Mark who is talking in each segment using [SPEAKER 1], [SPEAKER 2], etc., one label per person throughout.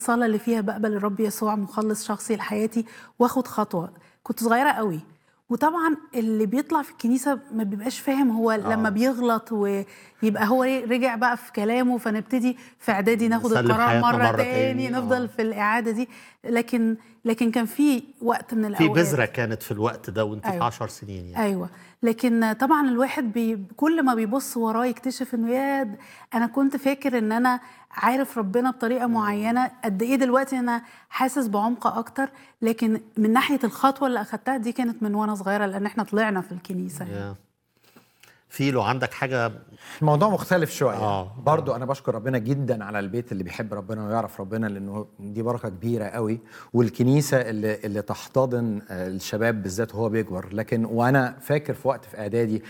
[SPEAKER 1] الصلاة اللي فيها بقبل الرب يسوع مخلص شخصي لحياتي واخد خطوة كنت صغيرة قوي وطبعا اللي بيطلع في الكنيسة ما بيبقاش فاهم هو لما بيغلط ويبقى هو رجع بقى في كلامه فنبتدي في اعدادي ناخد
[SPEAKER 2] نسلم
[SPEAKER 1] القرار
[SPEAKER 2] حياتنا
[SPEAKER 1] مرة,
[SPEAKER 2] مرة
[SPEAKER 1] تاني
[SPEAKER 2] تاني.
[SPEAKER 1] نفضل
[SPEAKER 2] آه.
[SPEAKER 1] في الإعادة دي لكن لكن كان في وقت من
[SPEAKER 2] في
[SPEAKER 1] الأوقات
[SPEAKER 2] بذره كانت في الوقت ده وانت في
[SPEAKER 1] أيوة.
[SPEAKER 2] 10 سنين يعني
[SPEAKER 1] ايوه لكن طبعا الواحد بي كل ما بيبص وراه يكتشف انه يا د- انا كنت فاكر ان انا عارف ربنا بطريقه معينه قد ايه دلوقتي انا حاسس بعمق اكتر لكن من ناحيه الخطوه اللي اخدتها دي كانت من وانا صغيره لان احنا طلعنا في الكنيسه يعني.
[SPEAKER 2] يا. في لو عندك حاجه
[SPEAKER 3] الموضوع مختلف شويه
[SPEAKER 2] آه.
[SPEAKER 3] آه. برضو انا بشكر ربنا جدا على البيت اللي بيحب ربنا ويعرف ربنا لانه دي بركه كبيره قوي والكنيسه اللي اللي تحتضن آه، الشباب بالذات وهو بيكبر لكن وانا فاكر في وقت في اعدادي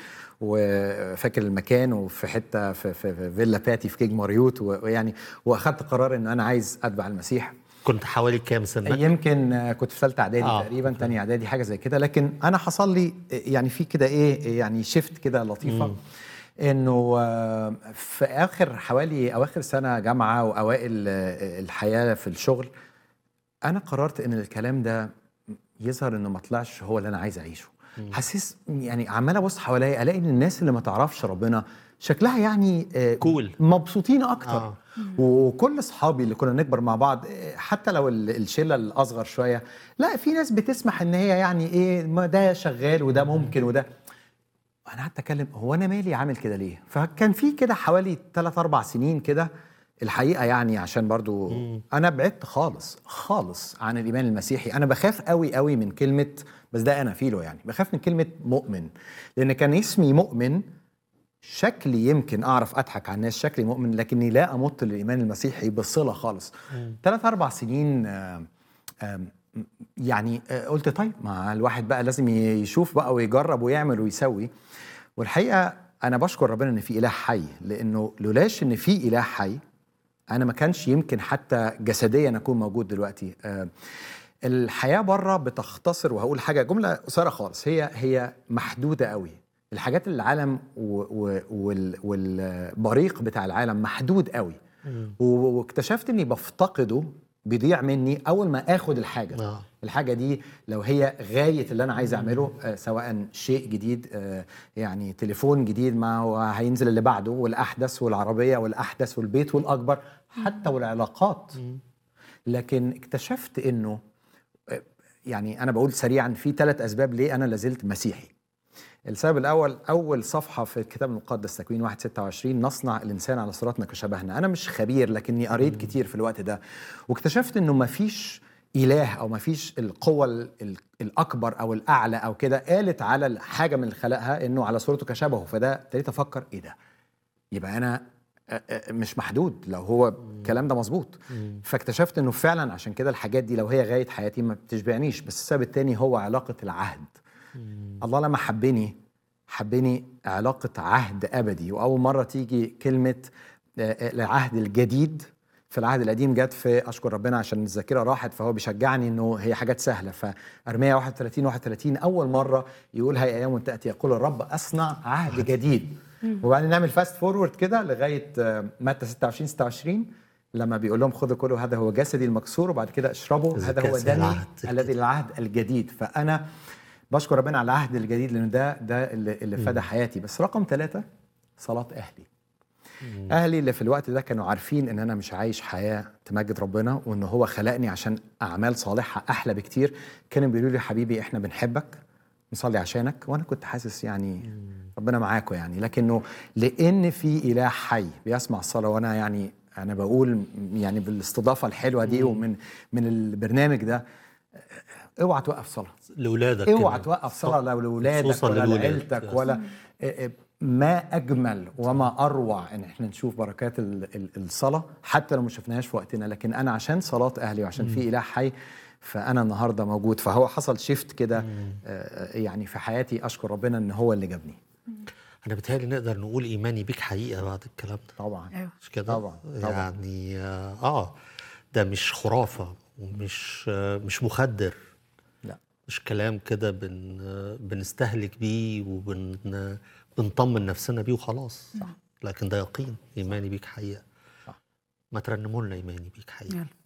[SPEAKER 3] وفاكر المكان وفي حته في, في, في فيلا باتي في كيج ماريوت و- ويعني واخدت قرار ان انا عايز اتبع المسيح
[SPEAKER 2] كنت حوالي كام سنه
[SPEAKER 3] يمكن آه، كنت في ثالثه اعدادي
[SPEAKER 2] آه،
[SPEAKER 3] آه. تقريبا تاني اعدادي حاجه زي كده لكن انا حصل لي آه، يعني في كده ايه يعني شيفت كده لطيفه انه آه، في اخر حوالي اواخر سنه جامعه واوائل آه، الحياه في الشغل انا قررت ان الكلام ده يظهر انه ما طلعش هو اللي انا عايز اعيشه حاسس يعني عمال ابص حواليا الاقي ان الناس اللي ما تعرفش ربنا شكلها يعني آه،
[SPEAKER 2] كول.
[SPEAKER 3] مبسوطين اكتر
[SPEAKER 2] آه.
[SPEAKER 3] آه. وكل اصحابي اللي كنا نكبر مع بعض آه، حتى لو ال- الشله الاصغر شويه لا في ناس بتسمح ان هي يعني ايه ما ده شغال وده ممكن وده انا قعدت اتكلم هو انا مالي عامل كده ليه فكان في كده حوالي 3 4 سنين كده الحقيقه يعني عشان برضو انا بعدت خالص خالص عن الايمان المسيحي انا بخاف قوي قوي من كلمه بس ده انا فيله يعني بخاف من كلمه مؤمن لان كان اسمي مؤمن شكلي يمكن اعرف اضحك على الناس شكلي مؤمن لكني لا امت للايمان المسيحي بصله خالص ثلاث اربع سنين آم، آم، يعني آه، قلت طيب ما الواحد بقى لازم يشوف بقى ويجرب ويعمل ويسوي والحقيقه انا بشكر ربنا ان في اله حي لانه لولاش ان في اله حي انا ما كانش يمكن حتى جسديا اكون موجود دلوقتي آه، الحياه بره بتختصر وهقول حاجه جمله قصيره خالص هي هي محدوده قوي الحاجات اللي العالم و- و- وال- والبريق بتاع العالم محدود قوي و- واكتشفت اني بفتقده بيضيع مني اول ما اخد الحاجه
[SPEAKER 2] آه.
[SPEAKER 3] الحاجه دي لو هي غايه اللي انا عايز اعمله آه، سواء شيء جديد آه، يعني تليفون جديد ما هو هينزل اللي بعده والاحدث والعربيه والاحدث والبيت والاكبر حتى والعلاقات لكن اكتشفت انه آه، يعني انا بقول سريعا في ثلاث اسباب ليه انا لازلت مسيحي السبب الاول اول صفحه في الكتاب المقدس تكوين 1 26 نصنع الانسان على صورتنا كشبهنا انا مش خبير لكني قريت كتير في الوقت ده واكتشفت انه ما فيش اله او ما فيش القوه ال- ال- الاكبر او الاعلى او كده قالت على الحاجه من اللي خلقها انه على صورته كشبهه فده ابتديت افكر ايه ده يبقى انا آه، آه، مش محدود لو هو الكلام ده مظبوط فاكتشفت انه فعلا عشان كده الحاجات دي لو هي غايه حياتي ما بتشبعنيش بس السبب التاني هو علاقه العهد الله لما حبني حبني علاقة عهد أبدي وأول مرة تيجي كلمة آه، آه، العهد الجديد في العهد القديم جت في أشكر ربنا عشان الذاكرة راحت فهو بيشجعني إنه هي حاجات سهلة فأرمية 31 31 أول مرة يقول هي أيام تأتي يقول الرب أصنع عهد جديد وبعدين نعمل فاست فورورد كده لغاية آه، متى 26 26 لما بيقول لهم خذوا كلوا هذا هو جسدي المكسور وبعد كده اشربوا
[SPEAKER 2] إذا
[SPEAKER 3] هذا هو
[SPEAKER 2] كأس
[SPEAKER 3] دمي
[SPEAKER 2] العهد
[SPEAKER 3] الذي العهد الجديد فأنا بشكر ربنا على العهد الجديد لان ده ده اللي, اللي فدى حياتي بس رقم ثلاثة صلاة اهلي اهلي اللي في الوقت ده كانوا عارفين ان انا مش عايش حياه تمجد ربنا وان هو خلقني عشان اعمال صالحه احلى بكتير كانوا بيقولوا لي حبيبي احنا بنحبك نصلي عشانك وانا كنت حاسس يعني ربنا معاكم يعني لكنه لان في اله حي بيسمع الصلاه وانا يعني انا بقول يعني بالاستضافه الحلوه دي ومن من البرنامج ده اوعى توقف صلاه
[SPEAKER 2] لاولادك
[SPEAKER 3] اوعى
[SPEAKER 2] كمان.
[SPEAKER 3] توقف صلاه لا لاولادك
[SPEAKER 2] خصوصاً
[SPEAKER 3] ولا
[SPEAKER 2] للولاد.
[SPEAKER 3] لعيلتك ولا إيه إيه ما اجمل وما اروع ان احنا نشوف بركات ال- ال- الصلاه حتى لو ما شفناهاش في وقتنا لكن انا عشان صلاه اهلي وعشان في اله حي فانا النهارده موجود فهو حصل شيفت كده آه، يعني في حياتي اشكر ربنا ان هو اللي جابني
[SPEAKER 2] انا بتهيألي نقدر نقول ايماني بيك حقيقه بعد الكلام ده
[SPEAKER 3] طبعا
[SPEAKER 1] أيوة.
[SPEAKER 2] مش كده
[SPEAKER 3] طبعا، طبعا.
[SPEAKER 2] يعني اه آه، ده مش خرافه ومش آه مش مخدر
[SPEAKER 3] لا
[SPEAKER 2] مش كلام كده بن آه، بنستهلك بيه وبن آه، بنطمن نفسنا بيه وخلاص صح. لكن ده يقين ايماني بيك حقيقه
[SPEAKER 3] صح.
[SPEAKER 2] ما ترنموا لنا ايماني بيك حقيقه
[SPEAKER 1] يلا